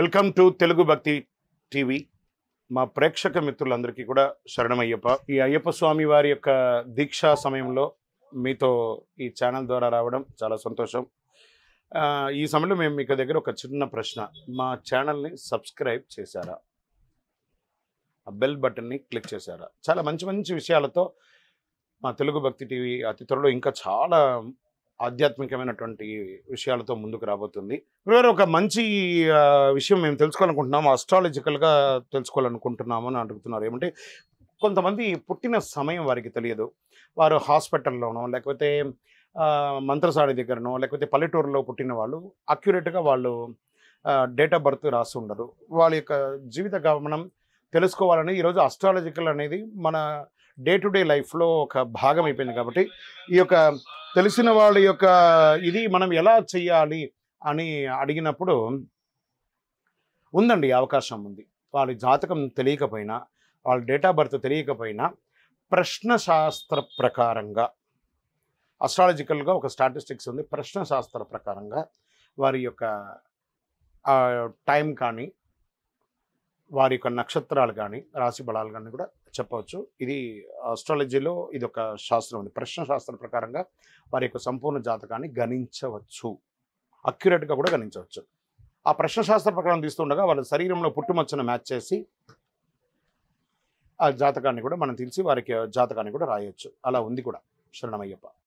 welcome to Telugu భక్తి TV మా ప్రేక్షక మిత్రులందరికీ కూడా శరణమయ్యప్ప ఈ అయ్యప్ప స్వామి వారి యొక్క దీక్షా సమయంలో మీతో ఈ ఛానల్ ద్వారా రావడం చాలా సంతోషం ఆ, ఈ సమయంలో మేము మీకు దగ్గర ఒక చిన్న ప్రశ్న మా ఛానల్ని సబ్స్క్రైబ్ చేశారా ఆ బెల్ బటన్ని క్లిక్ చేశారా చాలా మంచి మంచి విషయాలతో మా తెలుగు భక్తి టీవీ అతి త్వరలో ఇంకా చాలా ఆధ్యాత్మికమైనటువంటి విషయాలతో ముందుకు రాబోతుంది గురుగారు ఒక మంచి ఆ, విషయం మేము తెలుసుకోవాలనుకుంటున్నాము అస్ట్రాలజికల్గా తెలుసుకోవాలనుకుంటున్నాము అని అడుగుతున్నారు ఏమంటే కొంతమంది పుట్టిన సమయం వారికి తెలియదు వారు హాస్పిటల్లోనో లేకపోతే ఆ, మంత్రసాడి దగ్గరనో లేకపోతే పల్లెటూరులో పుట్టిన వాళ్ళు అక్యురేట్గా వాళ్ళు డేట్ ఆఫ్ బర్త్ రాసి ఉండరు వాళ్ళ యొక్క జీవిత గమనం తెలుసుకోవాలని ఈరోజు అస్ట్రాలజికల్ అనేది మన డే టు డే లైఫ్లో ఒక భాగం అయిపోయింది కాబట్టి ఈ యొక్క తెలిసిన వాళ్ళ యొక్క ఇది మనం ఎలా చెయ్యాలి అని అడిగినప్పుడు ఉందండి అవకాశం ఉంది వాళ్ళ జాతకం తెలియకపోయినా వాళ్ళ డేట్ ఆఫ్ బర్త్ తెలియకపోయినా ప్రశ్న శాస్త్ర ప్రకారంగా అస్ట్రాలజికల్గా ఒక స్టాటిస్టిక్స్ ఉంది ప్రశ్న శాస్త్ర ప్రకారంగా వారి యొక్క ఆ, టైం కానీ వారి యొక్క నక్షత్రాలు కానీ రాశి బలాలు కానీ కూడా చెప్పవచ్చు ఇది ఆస్ట్రాలజీలో ఇది ఒక శాస్త్రం ఉంది ప్రశ్న శాస్త్రం ప్రకారంగా వారి యొక్క సంపూర్ణ జాతకాన్ని గణించవచ్చు అక్యురేట్గా కూడా గణించవచ్చు ఆ ప్రశ్న శాస్త్ర ప్రకారం తీస్తుండగా వాళ్ళ శరీరంలో పుట్టుమచ్చను మ్యాచ్ చేసి ఆ జాతకాన్ని కూడా మనం తెలిసి వారికి జాతకాన్ని కూడా రాయొచ్చు అలా ఉంది కూడా శరణమయ్యప్ప